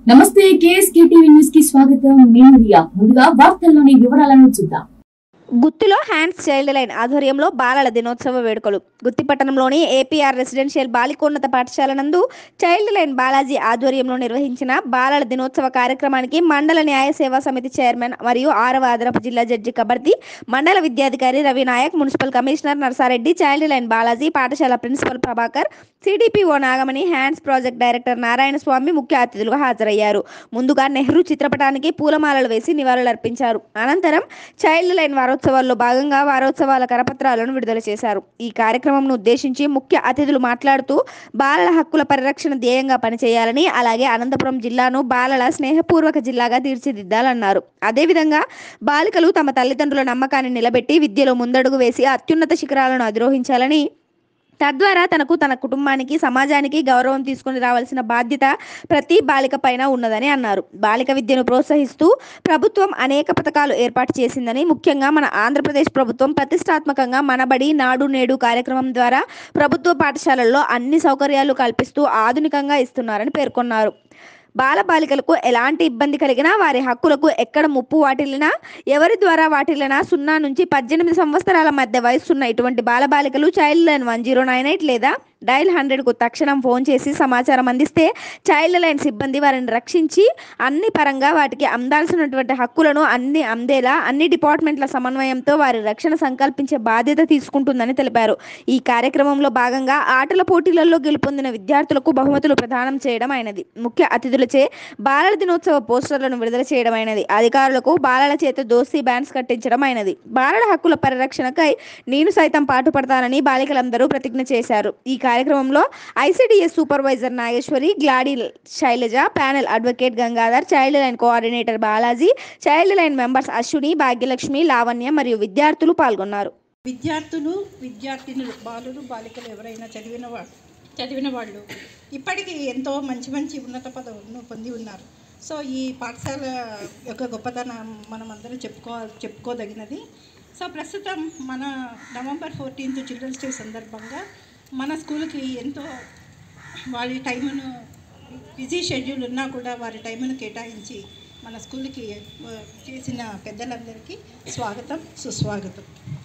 నమస్తే KSK TV news కి స్వాగతం నేను రియా ముందుగా వార్తల్లోని వివరాలను చూద్దాం గుత్తిలో హ్యాండ్స్ చైల్డ్ లైన్ ఆధ్వర్యంలో బాలల దినోత్సవ వేడుకలు గుత్తి పట్టణంలోని ఏపీఆర్ రెసిడెన్షియల్ బాలికోన్నత పాఠశాల నందు చైల్డ్ లైన్ బాలాజీ ఆధ్వర్యంలో నిర్వహించిన బాలల దినోత్సవ కార్యక్రమానికి మండల న్యాయ సేవా సమితి చైర్మన్ మరియు ఆరవ అదనపు జిల్లా జడ్జి కబర్తి మండల విద్యాధికారి Ravi Naik municipal commissioner Narsareddy child line Balaji పాఠశాల principal Prabhakar CDPO Nagamani hands project director Narayana Swamy ముఖ్య అతిథులుగా హాజరయ్యారు ముందుగా నెహ్రూ చిత్రపటానికి పూలమాలలు వేసి నివాళులర్పించారు అనంతరం చైల్డ్ లైన్ వారోత్సవాల్లో భాగంగా వారోత్సవాల కరపత్రాలను విడుదల చేశారు ఈ కార్యక్రమంను ఉద్దేశించి ముఖ్య అతిథులు మాట్లాడుతూ బాలల హక్కుల పరిరక్షణ ధ్యేయంగా పనిచేయాలని అలాగే అనంతపురం జిల్లాను బాలల స్నేహపూర్వక జిల్లాగా తీర్చిదిద్దాలన్నారు అదేవిధంగా బాలికలు తమ తల్లిదండ్రుల నమ్మకాన్ని నిలబెట్టి విద్యలో ముందడుగు వేసి అత్యున్నత శిఖరాలను అధిరోహించాలని తద్వారా తనకు తన కుటుంబానికి సమాజానికి గౌరవం తీసుకుని రావాల్సిన బాధ్యత ప్రతి బాలిక పైన ఉన్నదని అన్నారు బాలిక విద్యను ప్రోత్సహిస్తూ ప్రభుత్వం అనేక పథకాలు ఏర్పాటు చేసిందని ముఖ్యంగా మన ఆంధ్రప్రదేశ్ ప్రభుత్వం ప్రతిష్టాత్మకంగా మనబడి నాడు నేడు కార్యక్రమం ద్వారా ప్రభుత్వ పాఠశాలల్లో అన్ని సౌకర్యాలు కల్పిస్తూ ఆధునికంగా ఇస్తున్నారని పేర్కొన్నారు బాలబాలికలకు ఎలాంటి ఇబ్బంది కలిగినా వారి హక్కులకు ఎక్కడ ముప్పు వాటిల్లినా ఎవరి ద్వారా వాటిల్లినా సున్నా నుంచి పద్దెనిమిది సంవత్సరాల మధ్య వయసున్న ఇటువంటి బాలబాలికలు child line one zero nine eight లేదా డైల్ హండ్రెడ్కు తక్షణం ఫోన్ చేసి సమాచారం అందిస్తే చైల్డ్ లైన్ సిబ్బంది వారిని రక్షించి అన్ని పరంగా వాటికి అందాల్సినటువంటి హక్కులను అన్ని అందేలా అన్ని డిపార్ట్మెంట్ల సమన్వయంతో వారి రక్షణ సంకల్పించే బాధ్యత తీసుకుంటుందని తెలిపారు ఈ కార్యక్రమంలో భాగంగా ఆటల పోటీలలో గెలుపొందిన విద్యార్థులకు బహుమతులు ప్రదానం చేయడం అయినది ముఖ్య అతిథులచే బాలల దినోత్సవ పోస్టర్లను విడుదల చేయడం అయినది అధికారులకు బాలల చేత దోస్తీ బ్యాండ్స్ కట్టించడం అయినది బాలల హక్కుల పరిరక్షణకై నేను సైతం పాటుపడతానని బాలికలందరూ ప్రతిజ్ఞ చేశారు ఈ కార్యక్రమంలో ICDS supervisor Nageswari Glady Sailaja panel advocate Gangadhar child line coordinator Balaji child line members Ashwini Bhagyalakshmi Lavanya మరియు విద్యార్థులు పాల్గొన్నారు విద్యార్థులు విద్యార్థినులు బాలురు బాలికలు ఎవరైనా చదివిన వాళ్ళు చదివిన వాళ్ళు ఇప్పటికీ ఎంతో మంచి మంచి ఉన్నత పదవులను పొంది ఉన్నారు సో ఈ పాఠశాల యొక్క గొప్పతనం మనం అందరం చెప్పుకో చెప్పుకోదగినది సో ప్రస్తుతం మన నవంబర్ ఫోర్టీన్త్ చిల్డ్రన్స్ డే సందర్భంగా మన స్కూల్కి ఎంతో వారి టైమును బిజీ షెడ్యూల్ ఉన్నా కూడా వారి టైమును కేటాయించి మన స్కూల్కి ఆ, చేసిన పెద్దలందరికీ స్వాగతం సుస్వాగతం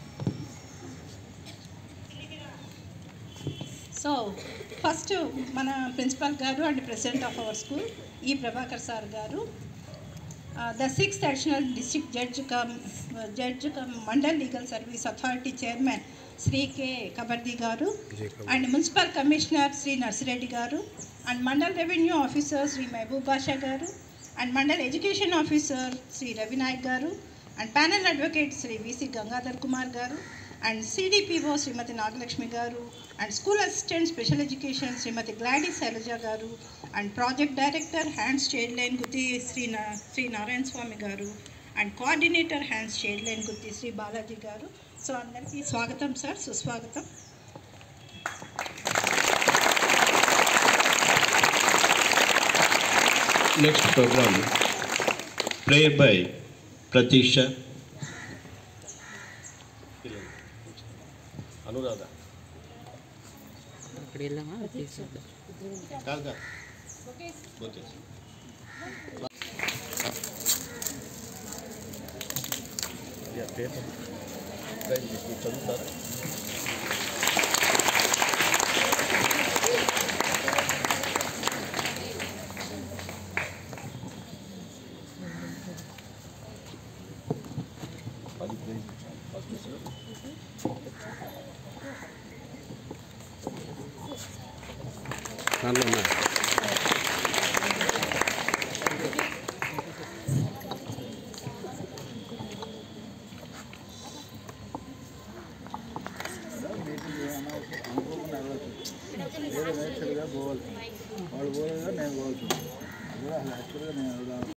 సో ఫస్ట్ మన ప్రిన్సిపల్ గారు and president of our school ఈ ప్రభాకర్ సార్ గారు the sixth additional district judge cum judge cum mandal legal service authority chairman Shri K Kabardi గారు and municipal commissioner Shri Narsireddy గారు and mandal revenue officer Shri Mahaboob Basha గారు and mandal education officer Shri Ravinayak గారు and panel advocate Shri VC Gangadhar Kumar గారు and CDPO Shrimati Nagalakshmi గారు and school assistant special education Shrimati Glady Sailaja గారు and project director hands child line Gutti Shri నా శ్రీ నారాయణ స్వామి గారు and coordinator hands child line Gutti Shri Balaji గారు so అందరికీ స్వాగతం సార్ సుస్వాగతం Next program, prayer by Pratisha. Anuradha. కాదు కాదు. ఓకే. Yeah, paper. రైట్, మీకు చదువుతారా? పది పేజీలు ఫస్ట్ సార్. దాంట్లో ఉన్నాయి. వాళ్ళు పోలేదా నేను పోవచ్చు అసలు యాక్చువల్గా నేను వెళ్దాం